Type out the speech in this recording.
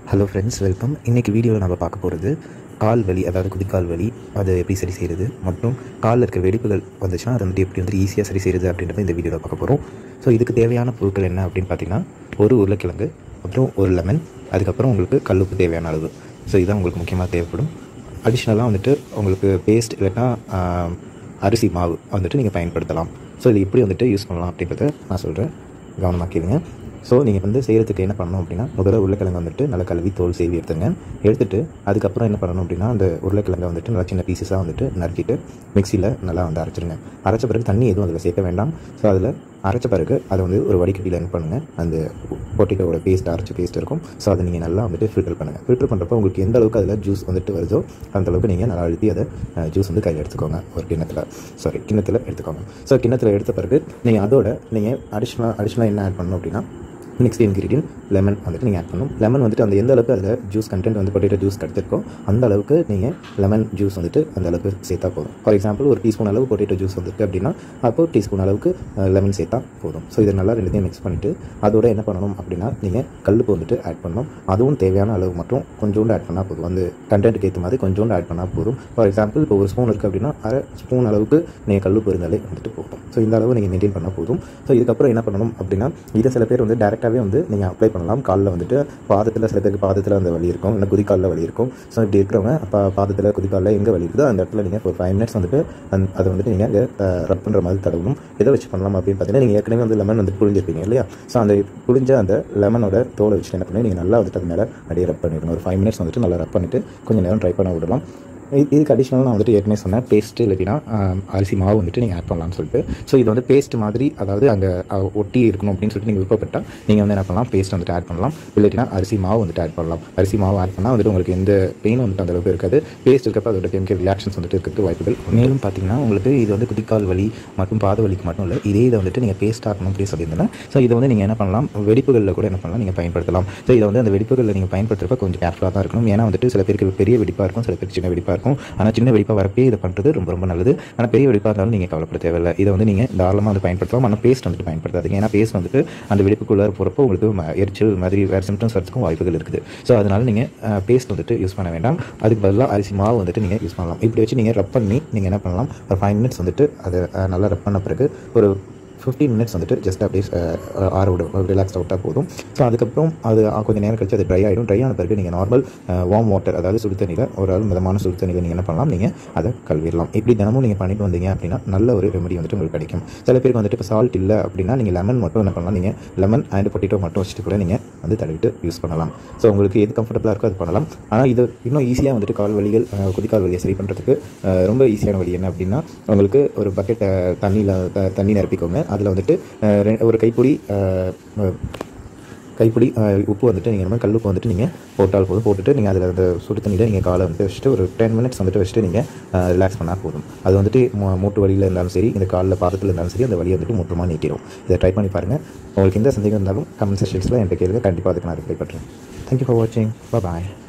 hello friends welcome இன்றைக்கி வீடியோவில் நம்ம பார்க்க போகிறது கால் வலி அதாவது குதிக்கால் வலி அதை எப்படி சரி செய்கிறது மற்றும் காலில் இருக்க வெடிப்புகள் வந்துச்சுன்னா அதை வந்துட்டு எப்படி வந்து ஈஸியாக சரி செய்கிறது அப்படின்றத இந்த வீடியோவில் பார்க்க போகிறோம் ஸோ இதுக்கு தேவையான பொருட்கள் என்ன அப்படின்னு பார்த்தீங்கன்னா ஒரு உருளைக்கிழங்கு அப்புறம் ஒரு லெமன் அதுக்கப்புறம் உங்களுக்கு கல்லுப்பு தேவையான அளவு ஸோ இதுதான் உங்களுக்கு முக்கியமாக தேவைப்படும் அடிஷ்னலாக வந்துட்டு உங்களுக்கு பேஸ்ட் இல்லைன்னா ஆஹ், அரிசி மாவு வந்துட்டு நீங்கள் பயன்படுத்தலாம் ஸோ இது எப்படி வந்துட்டு யூஸ் பண்ணலாம் அப்படின்றத நான் சொல்கிறேன் கவனமாக கேளுங்க ஸோ நீங்கள் வந்து செய்கிறதுக்கு என்ன பண்ணணும் அப்படின்னா முதல்ல உருளைக்கிழங்கு வந்துட்டு நல்லா கழுவி தோல் செய்வி எடுத்துங்க எடுத்துட்டு அதுக்கப்புறம் என்ன பண்ணணும் அப்படின்னா அந்த உருளைக்கிழங்கை வந்துட்டு நல்லா சின்ன பீசஸாக வந்துட்டு நறுக்கிட்டு மிக்சியில் நல்லா வந்து அரைச்சிருங்க அரைச்ச பிறகு தண்ணி எதுவும் அதில் சேர்க்க வேண்டாம் ஸோ அதில் அரைச்ச பிறகு அதை வந்து ஒரு வடிகட்டியில் என்ன பண்ணுங்கள் அந்த பொட்டேட்டோட பேஸ்ட் அரைச்ச பேஸ்ட் இருக்கும் ஸோ அதை நீங்கள் நல்லா வந்துட்டு ஃபில்டர் பண்ணுங்கள் ஃபில்டர் பண்ணுறப்போ உங்களுக்கு எந்த அளவுக்கு அதில் ஜூஸ் வந்துட்டு வருதோ அந்த அளவுக்கு நீங்கள் நல்லா அழுத்தி அதை ஜூஸ் வந்து கையில் எடுத்துக்கோங்க ஒரு கிண்ணத்தில் சாரி கிண்ணத்தில் எடுத்துக்கோங்க ஸோ கிண்ணத்தில் எடுத்த பிறகு நீங்கள் அதோட நீங்கள் அடிஷ்னலாக அடிஷ்னலாக என்ன ஆட் பண்ணணும் அப்படின்னா நெக்ஸ்ட் இன்க்ரீடியன்ட் லெமன் வந்துட்டு நீங்கள் ஆட் பண்ணணும் லெமன் வந்துட்டு அந்த எந்த அளவுக்கு அதில் ஜூஸ் கண்டென்ட் வந்து பொட்டேட்டோ ஜூஸ் கிடைச்சிருக்கோ அந்த அளவுக்கு நீங்கள் லெமன் ஜூஸ் வந்துட்டு அந்த அளவுக்கு சேர்த்தா போதும் ஃபார் எக்ஸாம்பிள் ஒரு டீஸ்பூன் அளவு பொட்டேட்டோ ஜூஸ் வந்துருக்கு அப்படின்னா அப்போ டீஸ்பூன் அளவுக்கு லெமன் சேர்த்தா போதும் ஸோ இதை நல்லா ரெண்டுத்தையும் மிக்ஸ் பண்ணிவிட்டு அதோட என்ன பண்ணணும் அப்படின்னா நீங்கள் கல்லுப்பு வந்துட்டு ஆட் பண்ணணும் அதுவும் தேவையான அளவு மட்டும் கொஞ்சோண்டு ஆட் பண்ணால் போதும் அந்த கண்டென்ட்டுக்கு ஏற்ற மாதிரி கொஞ்சோண்டு ஆட் பண்ணால் போதும் ஃபார் எக்ஸாம்பிள் இப்போ ஒரு ஸ்பூன் இருக்குது அப்படின்னா அரை ஸ்பூன் அளவுக்கு நீங்கள் கல்லுப்பு இருந்தாலே வந்துட்டு போதும் ஸோ இந்த அளவு நீங்கள் மெயின்டைன் பண்ணால் போதும் ஸோ இதுக்கப்புறம் என்ன பண்ணணும் அப்படின்னா இதை சில பேர் வந்து டேரெக்டாகவே வந்து நீங்கள் அப்ளை பண்ணலாம் காலில் வந்துட்டு பாதத்தில் சில பேருக்கு பாதத்தில் அந்த வலி இருக்கும் இல்லை குதிக்காலில் வலி இருக்கும் ஸோ இப்படி இருக்கிறவங்க அப்போ பாதத்தில் குதிக்காலில் எங்கே வலி இருக்குதோ அந்த இடத்துல நீங்கள் ஒரு ஃபைவ் மினிட்ஸ் வந்துட்டு அந்த அதை வந்துட்டு நீங்கள் அங்கே ரப் பண்ணுற மாதிரி தடவணும் எதை வச்சு பண்ணலாம் அப்படின்னு பார்த்தீங்கன்னா நீங்கள் ஏற்கனவே வந்து லெமன் வந்து புழிஞ்சிருப்பீங்க இல்லையா ஸோ அந்த புழிஞ்ச அந்த லெமனோட தோலை வச்சுட்டு என்ன பண்ணி நீங்கள் நல்லா வந்துட்டு அது மேலே அப்படியே ரப் பண்ணிடணும் ஒரு ஃபைவ் மினிட்ஸ் வந்துட்டு நல்லா ரப் பண்ணிவிட்டு கொஞ்சம் நேரம் ட்ரை பண்ண விடலாம் இது- இதுக்கு அடிஷ்னலாக நான் வந்துட்டு ஏற்கனவே சொன்னேன் பேஸ்ட்டு இல்லைன்னா ஆம், அரிசி மாவு வந்துட்டு நீங்கள் ஆட் பண்ணலாம்னு சொல்லிட்டு ஸோ இது வந்து பேஸ்ட் மாதிரி அதாவது அங்கே அஹ், ஒட்டி இருக்கணும் அப்படின்னு சொல்லிட்டு நீங்கள் விருப்பப்பட்டால் நீங்கள் வந்து என்ன பண்ணலாம் பேஸ்ட் வந்துட்டு ஆட் பண்ணலாம் இல்லாட்டினா அரிசி மாவு வந்துட்டு ஆட் பண்ணலாம் அரிசி மாவு ஆட் பண்ணால் வந்துட்டு உங்களுக்கு எந்த பெயின் வந்துட்டு அந்த அளவுக்கு இருக்காது பேஸ்ட் இருக்கப்போ அதோட கெமிக்கல் ரியாக்ஷன்ஸ் வந்துட்டு இருக்கிறது வாய்ப்புகள் மேலும் பார்த்தீங்கன்னா உங்களுக்கு இது வந்து குதிக்கால் வலி மற்றும் பாத வலிக்கு மட்டும் இல்லை இதே இதை வந்துட்டு நீங்கள் பேஸ்ட் ஆக்கணும் அப்படின்னு சொல்லியிருந்தேன் ஸோ இதை வந்து நீங்கள் என்ன பண்ணலாம் வெடிப்புகளில் கூட என்ன பண்ணலாம் நீங்கள் பயன்படுத்தலாம் ஸோ இதை வந்து அந்த வெடிப்புகளில் நீங்கள் பயன்படுத்துறப்ப கொஞ்சம் கேர்ஃபுல்லாக தான் இருக்கணும் ஏன்னா வந்துட்டு சில பேருக்கு பெரிய வெடிப்பாக இருக்கும் சில பேருக்கு சின்ன வெடிப்பாக இருக்கும் ஆனால் சின்ன வெடிப்பாக வரப்பே இதை பண்ணுறது ரொம்ப ரொம்ப நல்லது ஆனால் பெரிய வெடிப்பாக இருந்தாலும் நீங்கள் கவலைப்பட தேவையில்லை இதை வந்து நீங்கள் தாராளமாக வந்து பயன்படுத்தலாம் ஆனால் பேஸ்ட் வந்துட்டு பயன்படுத்தாதீங்க ஏன்னா பேஸ்ட் வந்துட்டு அந்த வெடிப்புக்குள்ளே போகிறப்போ உங்களுக்கு ம- எரிச்சல் மாதிரி வேறு சிம்டம்ஸ் வரதுக்கும் வாய்ப்புகள் இருக்குது ஸோ அதனால் நீங்கள் பேஸ்ட் வந்துட்டு யூஸ் பண்ண வேண்டாம் அதுக்கு பதிலாக அரிசி மாவு வந்துட்டு நீங்கள் யூஸ் பண்ணலாம் இப்படி வச்சு நீங்கள் ரப் பண்ணி நீங்கள் என்ன பண்ணலாம் ஒரு ஃபைவ் மினிட்ஸ் வந்துட்டு அதை அஹ், நல்லா ரப் பண்ண பிறகு ஒரு ஃபிஃப்டீன் மினிட்ஸ் வந்துட்டு ஜஸ்ட் அப்படியே அஹ், ஆற விடும் ரிலாக்ஸ் அவுட்டாக போதும் ஸோ அதுக்கப்புறம் அது அஹ், கொஞ்சம் நேரம் கழிச்சு அது ட்ரை ஆகிடும் ட்ரை ஆன பிறகு நீங்கள் நார்மல் வார்ம் வாட்டர் அதாவது சுடு தண்ணியில் ஒரு அளவு மிதமான சுடு தண்ணியில் நீங்கள் என்ன பண்ணலாம் நீங்கள் அதை கழுவிடலாம் இப்படி தினமும் நீங்கள் பண்ணிட்டு வந்தீங்க அப்படின்னா நல்ல ஒரு ரெமெடி வந்துட்டு உங்களுக்கு கிடைக்கும் சில பேருக்கு வந்துட்டு இப்போ சால்ட் இல்லை அப்படின்னா நீங்கள் லெமன் மட்டும் என்ன பண்ணலாம் நீங்கள் லெமன் அண்ட் பொட்டேட்டோ மட்டும் வச்சுட்டு கூட நீங்கள் வந்து தடவிட்டு யூஸ் பண்ணலாம் ஸோ உங்களுக்கு எது கம்ஃபர்டபுளாக இருக்கோ அது பண்ணலாம் ஆனால் இது இன்னும் ஈஸியாக வந்துட்டு கால் வலிகள் அஹ், குதிக்கால் வலியை சரி பண்ணுறதுக்கு அஹ், ரொம்ப ஈஸியான வழி என்ன அப்படின்னா உங்களுக்கு ஒரு பக்கெட் தண்ணியில் தண்ணி நிரப்பிக்கோங்க அதில் வந்துட்டு அஹ், ரெ- ஒரு கைப்பிடி அஹ், அஹ், கைப்பிடி அஹ், உப்பு வந்துட்டு நீங்கள் நம்ம கல்லுப்பு வந்துட்டு நீங்கள் போட்டால் போதும் போட்டுட்டு நீங்கள் அதில் அந்த சுடு தண்ணியில் நீங்கள் காலை வந்து வச்சுட்டு ஒரு டென் மினிட்ஸ் வந்துட்டு வச்சுட்டு நீங்கள் ரிலாக்ஸ் பண்ணால் போதும் அது வந்துட்டு மூ- மூட்டு வலியில் இருந்தாலும் சரி இந்த காலில் பாதத்தில் இருந்தாலும் சரி அந்த வலி வந்துட்டு மொத்தமாக நீட்டிடும் இதை ட்ரை பண்ணி பாருங்கள் உங்களுக்கு எந்த சந்தேகம் இருந்தாலும் கமெண்ட் செக்ஷன்ஸில் என்கிட்ட கேளுங்க கண்டிப்பாக அதுக்கு நான் ரிப்ளை பண்ணுறேன் தேங்க்யூ ஃபார் வாட்சிங் பாய்